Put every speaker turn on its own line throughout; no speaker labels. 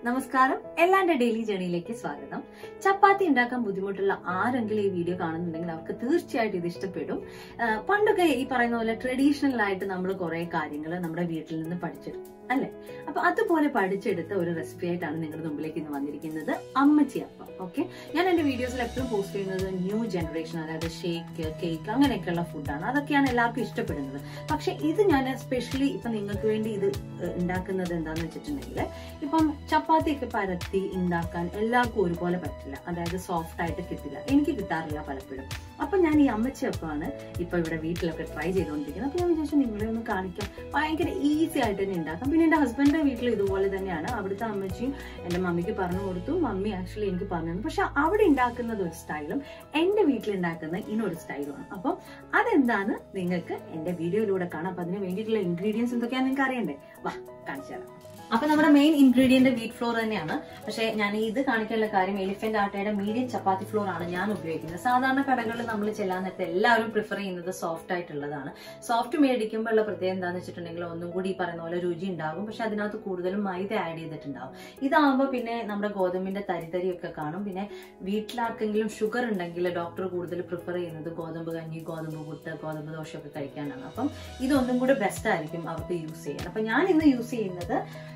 നമസ്കാരം എല്ലാന്റെ ഡെയിലി ജേണിയിലേക്ക് സ്വാഗതം ചപ്പാത്തി ഉണ്ടാക്കാൻ ബുദ്ധിമുട്ടുള്ള ആരെങ്കിലും ഈ വീഡിയോ കാണുന്നുണ്ടെങ്കിൽ അവർക്ക് തീർച്ചയായിട്ടും ഇത് ഇഷ്ടപ്പെടും ആ, പണ്ടൊക്കെ ഈ പറയുന്ന പോലെ ട്രഡീഷണൽ ആയിട്ട് നമ്മൾ കുറെ കാര്യങ്ങൾ നമ്മുടെ വീട്ടിൽ നിന്ന് പഠിച്ചെടുക്കും അല്ലെ അപ്പൊ അതുപോലെ പഠിച്ചെടുത്ത ഒരു റെസിപ്പി ആയിട്ടാണ് നിങ്ങളുടെ മുമ്പിലേക്ക് ഇന്ന് വന്നിരിക്കുന്നത് അമ്മച്ചി അപ്പം ഓക്കെ ഞാൻ എന്റെ വീഡിയോസിൽ എപ്പോഴും പോസ്റ്റ് ചെയ്യുന്നത് ന്യൂ ജനറേഷൻ അതായത് ഷേക്ക് കേക്ക് അങ്ങനെയൊക്കെയുള്ള ഫുഡാണ് അതൊക്കെയാണ് എല്ലാവർക്കും ഇഷ്ടപ്പെടുന്നത് പക്ഷെ ഇത് ഞാൻ സ്പെഷ്യലി ഇപ്പൊ നിങ്ങൾക്ക് വേണ്ടി ഇത് ഏഹ്, ഉണ്ടാക്കുന്നത് എന്താന്ന് വെച്ചിട്ടുണ്ടെങ്കിൽ ഇപ്പം ചപ്പാത്തിയൊക്കെ പരത്തി ഉണ്ടാക്കാൻ എല്ലാവർക്കും ഒരുപോലെ പറ്റില്ല അതായത് സോഫ്റ്റ് ആയിട്ട് കിട്ടില്ല എനിക്ക് കിട്ടാറില്ല പലപ്പോഴും അപ്പൊ ഞാൻ ഈ അമ്മച്ചി അപ്പമാണ് ഇപ്പൊ ഇവിടെ വീട്ടിലൊക്കെ ട്രൈ ചെയ്തുകൊണ്ടിരിക്കുന്നത് അപ്പൊ ഞാൻ വിചാരിച്ചു നിങ്ങളെ ഒന്ന് കാണിക്കാം ഭയങ്കര ഈസി ആയിട്ട് തന്നെ ഉണ്ടാക്കാം പിന്നെ എന്റെ ഹസ്ബൻഡിന്റെ വീട്ടിൽ ഇതുപോലെ തന്നെയാണ് അവിടുത്തെ അമ്മച്ചിയും എന്റെ മമ്മിക്ക് പറഞ്ഞു കൊടുത്തു മമ്മി ആക്ച്വലി എനിക്ക് പറഞ്ഞു തന്നു പക്ഷെ അവിടെ ഉണ്ടാക്കുന്നത് ഒരു സ്റ്റൈലും എന്റെ വീട്ടിൽ ഉണ്ടാക്കുന്ന ഇനൊരു സ്റ്റൈലുമാണ് അപ്പം അതെന്താന്ന് നിങ്ങൾക്ക് എന്റെ വീഡിയോയിലൂടെ കാണാം അപ്പൊ അതിന് വേണ്ടിയിട്ടുള്ള ഇൻഗ്രീഡിയൻസ് എന്തൊക്കെയാണെന്ന് നിങ്ങൾക്ക് അറിയണ്ടേ വാ കാണിച്ചു തരാം അപ്പൊ നമ്മുടെ മെയിൻ ഇൻഗ്രീഡിയന്റ് വീറ്റ് ഫ്ലോർ തന്നെയാണ് പക്ഷെ ഞാൻ ഇത് കാണിക്കാനുള്ള കാര്യം എലിഫന്റ് ആട്ടയുടെ മീഡിയം ചപ്പാത്തി ഫ്ലോർ ആണ് ഞാൻ ഉപയോഗിക്കുന്നത് സാധാരണ കടകളിൽ നമ്മൾ ചെല്ലാൻ നേരത്തെ എല്ലാവരും പ്രിഫർ ചെയ്യുന്നത് സോഫ്റ്റ് ആയിട്ടുള്ളതാണ് സോഫ്റ്റ് മേടിക്കുമ്പോൾ ഉള്ള പ്രത്യേകത എന്താണെന്ന് വെച്ചിട്ടുണ്ടെങ്കിൽ ഒന്നും കൂടി ഈ പറയുന്ന പോലെ രുചി ഉണ്ടാകും പക്ഷെ അതിനകത്ത് കൂടുതലും മൈദ ആഡ് ചെയ്തിട്ടുണ്ടാവും ഇതാകുമ്പോൾ പിന്നെ നമ്മുടെ ഗോതമ്പിന്റെ തരിതരിയൊക്കെ കാണും പിന്നെ വീട്ടിലാർക്കെങ്കിലും ഷുഗർ ഉണ്ടെങ്കിൽ ഡോക്ടർ കൂടുതൽ പ്രിഫർ ചെയ്യുന്നത് ഗോതമ്പ് കഞ്ഞി ഗോതമ്പ് പുട്ട് ഗോതമ്പ് ദോശയൊക്കെ കഴിക്കാനാണ് അപ്പം ഇതൊന്നും കൂടെ ബെസ്റ്റ് ആയിരിക്കും അവർക്ക് യൂസ് ചെയ്യാൻ അപ്പൊ ഞാൻ ഇന്ന് യൂസ് ചെയ്യുന്നത്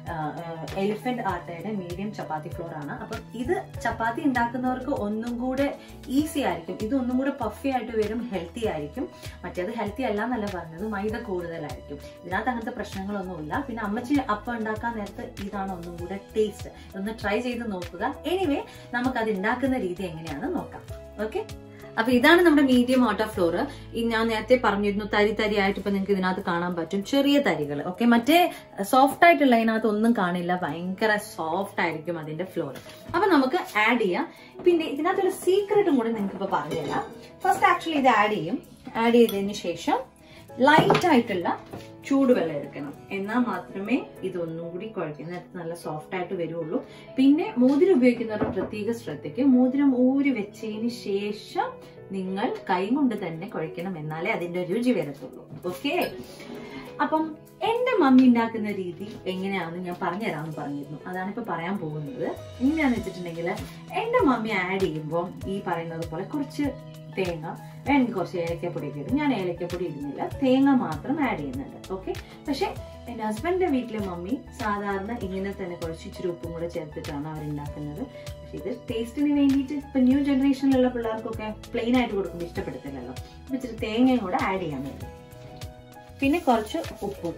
എലിഫന്റ് ആട്ടയുടെ മീഡിയം ചപ്പാത്തി ഫ്ലോർ ആണ് അപ്പം ഇത് ചപ്പാത്തി ഉണ്ടാക്കുന്നവർക്ക് ഒന്നും കൂടെ ഈസി ആയിരിക്കും ഇത് ഒന്നും കൂടെ പഫി ആയിട്ട് വരും ഹെൽത്തി ആയിരിക്കും മറ്റേത് ഹെൽത്തി അല്ല എന്നല്ല പറഞ്ഞത് മൈദ കൂടുതലായിരിക്കും ഇതിനകത്ത് അങ്ങനത്തെ പ്രശ്നങ്ങളൊന്നുമില്ല പിന്നെ അമ്മച്ചി അപ്പം ഉണ്ടാക്കാൻ നേരത്ത് ഇതാണ് ഒന്നും കൂടെ ടേസ്റ്റ് ഇതൊന്ന് ട്രൈ ചെയ്ത് നോക്കുക എനിവേ നമുക്ക് അത് ഉണ്ടാക്കുന്ന രീതി എങ്ങനെയാണെന്ന് നോക്കാം ഓക്കെ അപ്പൊ ഇതാണ് നമ്മുടെ മീഡിയം ഓട്ടോ ഫ്ലോർ ഈ ഞാൻ നേരത്തെ പറഞ്ഞിരുന്നു തരി തരി ആയിട്ട് ഇപ്പൊ നിങ്ങൾക്ക് ഇതിനകത്ത് കാണാൻ പറ്റും ചെറിയ തരികൾ ഓക്കെ മറ്റേ സോഫ്റ്റ് ആയിട്ടുള്ള ഇതിനകത്ത് ഒന്നും കാണില്ല ഭയങ്കര സോഫ്റ്റ് ആയിരിക്കും അതിന്റെ ഫ്ലോർ അപ്പൊ നമുക്ക് ആഡ് ചെയ്യാം പിന്നെ ഇതിനകത്തൊരു സീക്രട്ടും കൂടി നിങ്ങൾക്ക് ഇപ്പൊ പറഞ്ഞുതരാം ഫസ്റ്റ് ആക്ച്വലി ഇത് ആഡ് ചെയ്യും ആഡ് ചെയ്തതിന് ശേഷം ലൈറ്റ് ആയിട്ടുള്ള ചൂടുവെള്ളം എടുക്കണം എന്നാൽ മാത്രമേ ഇതൊന്നും കൂടി കുഴക്കുന്ന നല്ല സോഫ്റ്റ് ആയിട്ട് വരുള്ളൂ പിന്നെ മോതിരം ഉപയോഗിക്കുന്നവരുടെ പ്രത്യേക ശ്രദ്ധയ്ക്ക് മോതിരം ഊരി വെച്ചതിന് ശേഷം നിങ്ങൾ കൈ കൊണ്ട് തന്നെ കുഴക്കണം എന്നാലേ അതിന്റെ രുചി വരത്തുള്ളൂ ഓക്കെ അപ്പം എന്റെ മമ്മി ഉണ്ടാക്കുന്ന രീതി എങ്ങനെയാണെന്ന് ഞാൻ പറഞ്ഞുതരാമെന്ന് പറഞ്ഞിരുന്നു അതാണ് ഇപ്പൊ പറയാൻ പോകുന്നത് എങ്ങനെയാന്ന് വെച്ചിട്ടുണ്ടെങ്കിൽ എന്റെ മമ്മി ആഡ് ചെയ്യുമ്പോൾ ഈ പറയുന്നത് പോലെ കുറച്ച് തേങ്ങ വേണമെങ്കിൽ കുറച്ച് ഏലക്കപ്പൊടിയൊക്കെ ഇടും ഞാൻ ഏലക്കപ്പൊടി ഇടുന്നില്ല തേങ്ങ മാത്രം ആഡ് ചെയ്യുന്നുണ്ട് ഓക്കെ പക്ഷെ എന്റെ ഹസ്ബൻഡിന്റെ വീട്ടിലെ മമ്മി സാധാരണ ഇങ്ങനെ തന്നെ കുറച്ച് ഇച്ചിരി ഉപ്പും കൂടെ ചേർത്തിട്ടാണ് അവർ ഉണ്ടാക്കുന്നത് പക്ഷെ ഇത് ടേസ്റ്റിന് വേണ്ടിയിട്ട് ഇപ്പൊ ന്യൂ ജനറേഷനിലുള്ള പിള്ളേർക്കൊക്കെ പ്ലെയിൻ ആയിട്ട് കൊടുക്കുമ്പോൾ ഇഷ്ടപ്പെടത്തില്ലല്ലോ അപ്പൊ ഇച്ചിരി തേങ്ങയും കൂടെ ആഡ് ചെയ്യാൻ വേണ്ടി പിന്നെ കുറച്ച് ഉപ്പും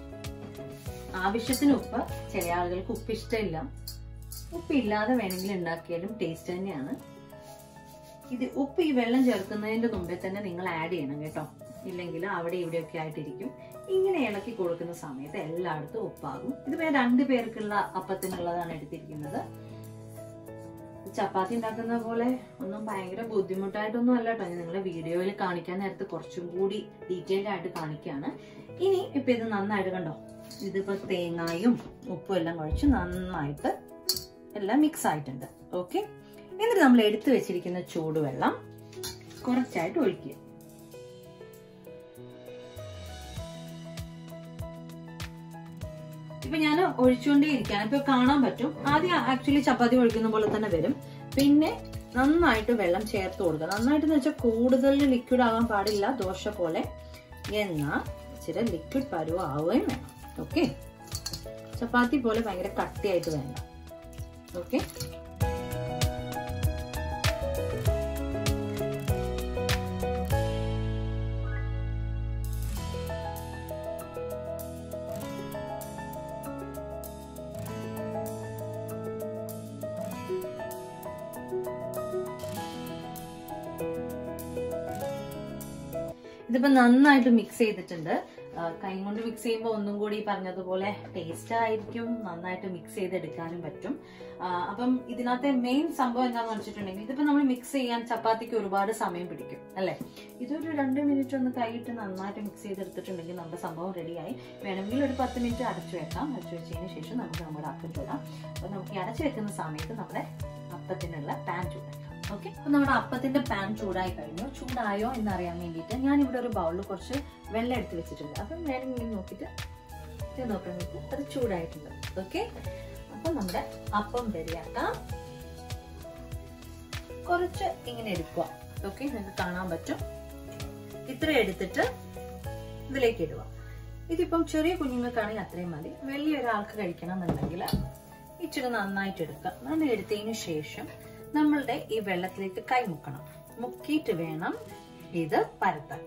ആവശ്യത്തിന് ഉപ്പ് ചില ആളുകൾക്ക് ഉപ്പ് ഇഷ്ടമില്ല ഉപ്പില്ലാതെ വേണമെങ്കിൽ ഉണ്ടാക്കിയാലും ടേസ്റ്റ് തന്നെയാണ് ഇത് ഉപ്പ് ഈ വെള്ളം ചേർക്കുന്നതിന്റെ മുമ്പേ തന്നെ നിങ്ങൾ ആഡ് ചെയ്യണം കേട്ടോ ഇല്ലെങ്കിൽ അവിടെ ഇവിടെയൊക്കെ ആയിട്ടിരിക്കും ഇങ്ങനെ ഇളക്കി കൊടുക്കുന്ന സമയത്ത് എല്ലായിടത്തും ഉപ്പാകും ഇത് ഞാൻ രണ്ട് പേർക്കുള്ള അപ്പത്തിനുള്ളതാണ് എടുത്തിരിക്കുന്നത് ചപ്പാത്തി ഉണ്ടാക്കുന്ന പോലെ ഒന്നും ഭയങ്കര ബുദ്ധിമുട്ടായിട്ടൊന്നും അല്ല കേട്ടോ നിങ്ങളുടെ വീഡിയോയിൽ കാണിക്കാൻ നേരത്ത് കുറച്ചും കൂടി ഡീറ്റെയിൽഡ് ആയിട്ട് കാണിക്കുകയാണ് ഇനി ഇപ്പൊ ഇത് നന്നായിട്ട് കണ്ടോ ഇതിപ്പോ തേങ്ങായും ഉപ്പും എല്ലാം കുഴച്ച് നന്നായിട്ട് എല്ലാം മിക്സ് ആയിട്ടുണ്ട് ഓക്കെ എന്നിട്ട് നമ്മൾ എടുത്തു വെച്ചിരിക്കുന്ന ചൂടുവെള്ളം കുറച്ചായിട്ട് ഒഴിക്കുക ഇപ്പൊ ഞാൻ ഒഴിച്ചുകൊണ്ടേ ഇരിക്കുകയാണ് ഇപ്പൊ കാണാൻ പറ്റും ആദ്യം ആക്ച്വലി ചപ്പാത്തി ഒഴിക്കുന്ന പോലെ തന്നെ വരും പിന്നെ നന്നായിട്ട് വെള്ളം ചേർത്ത് കൊടുക്കുക നന്നായിട്ട് എന്ന് വെച്ചാൽ കൂടുതൽ ലിക്വിഡ് ആകാൻ പാടില്ല ദോശ പോലെ എന്നാൽ ഇച്ചിരി ലിക്വിഡ് പരുവം ആവുകയും വേണം ഓക്കെ ചപ്പാത്തി പോലെ ഭയങ്കര കട്ടിയായിട്ട് വേണ്ട ഓക്കെ ഇതിപ്പോ നന്നായിട്ട് മിക്സ് ചെയ്തിട്ടുണ്ട് ആ, കൈ കൊണ്ട് മിക്സ് ചെയ്യുമ്പോൾ ഒന്നും കൂടി ഈ പറഞ്ഞതുപോലെ ടേസ്റ്റ് ആയിരിക്കും നന്നായിട്ട് മിക്സ് ചെയ്തെടുക്കാനും പറ്റും ആ, അപ്പം ഇതിനകത്തെ മെയിൻ സംഭവം എന്താണെന്ന് വെച്ചിട്ടുണ്ടെങ്കിൽ ഇതിപ്പോ നമ്മൾ മിക്സ് ചെയ്യാൻ ചപ്പാത്തിക്ക് ഒരുപാട് സമയം പിടിക്കും അല്ലെ ഇതൊരു രണ്ട് മിനിറ്റ് ഒന്ന് കൈയിട്ട് നന്നായിട്ട് മിക്സ് ചെയ്തെടുത്തിട്ടുണ്ടെങ്കിൽ നമ്മുടെ സംഭവം റെഡിയായി വേണമെങ്കിൽ ഒരു പത്ത് മിനിറ്റ് അടച്ചു വെക്കാം അടച്ചു വെച്ചതിന് ശേഷം നമുക്ക് നമ്മുടെ അപ്പം ചൂടാം അപ്പൊ നമുക്ക് ഈ അടച്ചു വെക്കുന്ന സമയത്ത് നമ്മുടെ അപ്പത്തിനുള്ള പാൻ ചൂടാക്കാം ഓക്കെ അപ്പൊ നമ്മുടെ അപ്പത്തിന്റെ പാൻ ചൂടായി കഴിഞ്ഞു ചൂടായോ എന്നറിയാൻ വേണ്ടിയിട്ട് ഞാൻ ഇവിടെ ഒരു ബൗളിൽ കുറച്ച് വെള്ളം എടുത്ത് വെച്ചിട്ടുണ്ട് അപ്പം വേണമെങ്കിൽ നോക്കിയിട്ട് ഇത് നോക്കാൻ വേണ്ടി അത് ചൂടായിട്ടുണ്ട് ഓക്കെ അപ്പൊ നമ്മുടെ അപ്പം റെഡിയാക്കാം കുറച്ച് ഇങ്ങനെ എടുക്കുക ഓക്കെ നിങ്ങൾക്ക് കാണാൻ പറ്റും ഇത്ര എടുത്തിട്ട് ഇതിലേക്ക് ഇടുക ഇതിപ്പം ചെറിയ കുഞ്ഞുങ്ങൾക്കാണെങ്കിൽ അത്രയും മതി വലിയ ഒരാൾക്ക് കഴിക്കണം എന്നുണ്ടെങ്കിൽ ഇച്ചിരി നന്നായിട്ട് എടുക്കുക നന്നായി എടുത്തതിന് ശേഷം നമ്മളുടെ ഈ വെള്ളത്തിലേക്ക് കൈ മുക്കണം മുക്കിയിട്ട് വേണം ഇത് പരത്താൻ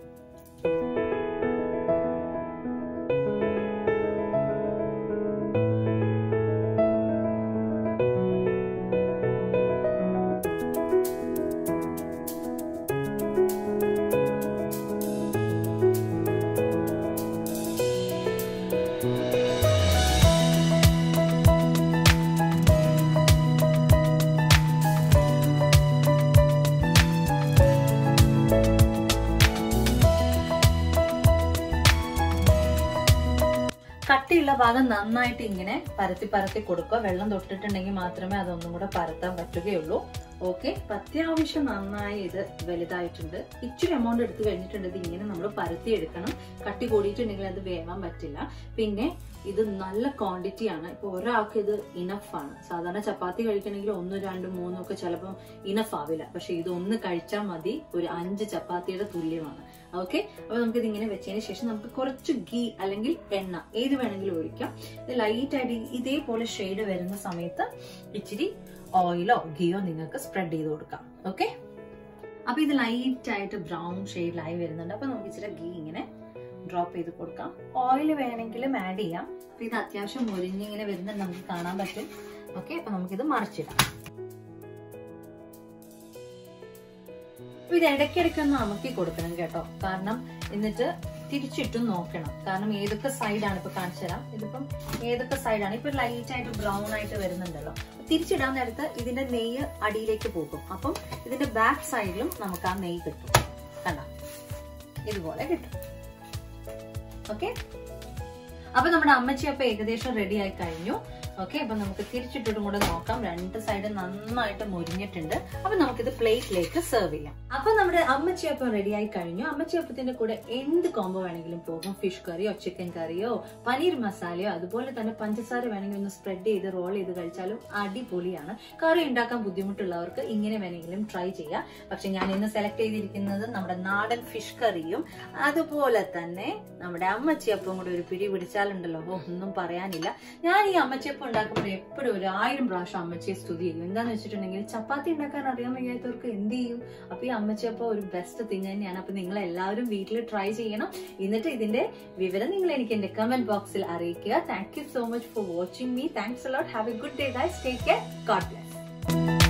കട്ടിയുള്ള ഭാഗം നന്നായിട്ട് ഇങ്ങനെ പരത്തി പരത്തി കൊടുക്കുക വെള്ളം തൊട്ടിട്ടുണ്ടെങ്കിൽ മാത്രമേ അതൊന്നും കൂടെ പരത്താൻ പറ്റുകയുള്ളൂ ഓക്കെ അത്യാവശ്യം നന്നായി ഇത് വലുതായിട്ടുണ്ട് ഇച്ചിരി എമൗണ്ട് എടുത്തു കഴിഞ്ഞിട്ടുണ്ട് ഇത് ഇങ്ങനെ നമ്മൾ പരത്തി എടുക്കണം കട്ടി കൂടിയിട്ടുണ്ടെങ്കിൽ അത് വേവാൻ പറ്റില്ല പിന്നെ ഇത് നല്ല ക്വാണ്ടിറ്റി ആണ് ഇപ്പൊ ഒരാൾക്ക് ഇത് ഇനഫ് ആണ് സാധാരണ ചപ്പാത്തി കഴിക്കണമെങ്കിൽ ഒന്ന് രണ്ട് മൂന്നും ഒക്കെ ചിലപ്പം ഇനഫ് ആവില്ല പക്ഷെ ഇത് ഒന്ന് കഴിച്ചാൽ മതി ഒരു അഞ്ച് ചപ്പാത്തിയുടെ തുല്യമാണ് ഓക്കെ അപ്പൊ നമുക്ക് ഇത് ഇങ്ങനെ വെച്ചതിന് ശേഷം നമുക്ക് കുറച്ച് ഗീ അല്ലെങ്കിൽ എണ്ണ ഏത് വേണമെങ്കിലും ഒഴിക്കാം ഇത് ലൈറ്റ് ആയിട്ട് ഇതേപോലെ ഷെയ്ഡ് വരുന്ന സമയത്ത് ഇച്ചിരി ഓയിലോ ഗീയോ നിങ്ങൾക്ക് സ്പ്രെഡ് ചെയ്ത് കൊടുക്കാം ഓക്കെ അപ്പൊ ഇത് ലൈറ്റ് ആയിട്ട് ബ്രൗൺ ഷെയ്ഡിലായി വരുന്നുണ്ട് അപ്പൊ നമുക്ക് ഇച്ചിരി ഗീ ഇങ്ങനെ ഡ്രോപ്പ് ചെയ്ത് കൊടുക്കാം ഓയിൽ വേണമെങ്കിലും ആഡ് ചെയ്യാം അപ്പൊ ഇത് അത്യാവശ്യം മുരിഞ്ഞിങ്ങനെ വരുന്നുണ്ട് നമുക്ക് കാണാൻ പറ്റും ഓക്കെ അപ്പൊ നമുക്കിത് മറിച്ചിടാം അപ്പൊ ഇത് ഇടയ്ക്കിടയ്ക്ക് ഒന്ന് അമക്കി കൊടുക്കണം കേട്ടോ കാരണം എന്നിട്ട് തിരിച്ചിട്ടും നോക്കണം കാരണം ഏതൊക്കെ സൈഡാണ് ഇപ്പൊ കാണിച്ചു തരാം ഇതിപ്പം ഏതൊക്കെ സൈഡാണ് ഇപ്പൊ ലൈറ്റ് ആയിട്ട് ബ്രൗൺ ആയിട്ട് വരുന്നുണ്ടല്ലോ തിരിച്ചിടാൻ നേരത്ത് ഇതിന്റെ നെയ്യ് അടിയിലേക്ക് പോകും അപ്പം ഇതിന്റെ ബാക്ക് സൈഡിലും നമുക്ക് ആ നെയ്യ് കിട്ടും കണ്ട ഇതുപോലെ കിട്ടും ഓക്കെ അപ്പൊ നമ്മുടെ അമ്മച്ചി അപ്പൊ ഏകദേശം റെഡി ആയി കഴിഞ്ഞു ഓക്കെ അപ്പൊ നമുക്ക് തിരിച്ചിട്ടിട്ടും കൂടെ നോക്കാം രണ്ട് സൈഡ് നന്നായിട്ട് മുരിഞ്ഞിട്ടുണ്ട് അപ്പൊ നമുക്കിത് പ്ലേറ്റിലേക്ക് സെർവ് ചെയ്യാം അപ്പൊ നമ്മുടെ അമ്മച്ചിയപ്പം റെഡി ആയി കഴിഞ്ഞു അമ്മച്ചിയപ്പത്തിന്റെ കൂടെ എന്ത് കോംബോ വേണമെങ്കിലും പോകും ഫിഷ് കറിയോ ചിക്കൻ കറിയോ പനീർ മസാലയോ അതുപോലെ തന്നെ പഞ്ചസാര വേണമെങ്കിൽ ഒന്ന് സ്പ്രെഡ് ചെയ്ത് റോൾ ചെയ്ത് കഴിച്ചാലും അടിപൊളിയാണ് കറി ഉണ്ടാക്കാൻ ബുദ്ധിമുട്ടുള്ളവർക്ക് ഇങ്ങനെ വേണമെങ്കിലും ട്രൈ ചെയ്യാം പക്ഷെ ഞാൻ ഇന്ന് സെലക്ട് ചെയ്തിരിക്കുന്നത് നമ്മുടെ നാടൻ ഫിഷ് കറിയും അതുപോലെ തന്നെ നമ്മുടെ അമ്മച്ചിയപ്പം കൂടെ ഒരു പിടി പിടിച്ചാലുണ്ടല്ലോ ഓ ഒന്നും പറയാനില്ല ഞാൻ ഈ അമ്മച്ചിയപ്പം ഉണ്ടാക്കുമ്പോൾ എപ്പോഴും ഒരു ആയിരം പ്രാവശ്യം അമ്മച്ചിയെ സ്തുതി ചെയ്യും എന്താന്ന് വെച്ചിട്ടുണ്ടെങ്കിൽ ചപ്പാത്തി ഉണ്ടാക്കാൻ അറിയാൻ വയ്യാത്തവർക്ക് എന്ത് ചെയ്യും അപ്പൊ ഈ അമ്മച്ചിയപ്പം ഒരു ബെസ്റ്റ് തിങ് തന്നെയാണ് അപ്പൊ നിങ്ങൾ എല്ലാവരും വീട്ടിൽ ട്രൈ ചെയ്യണം എന്നിട്ട് ഇതിന്റെ വിവരം നിങ്ങൾ എനിക്ക് എന്റെ കമന്റ് ബോക്സിൽ അറിയിക്കുക thank you so much for watching me thanks a lot have a good day guys take care God bless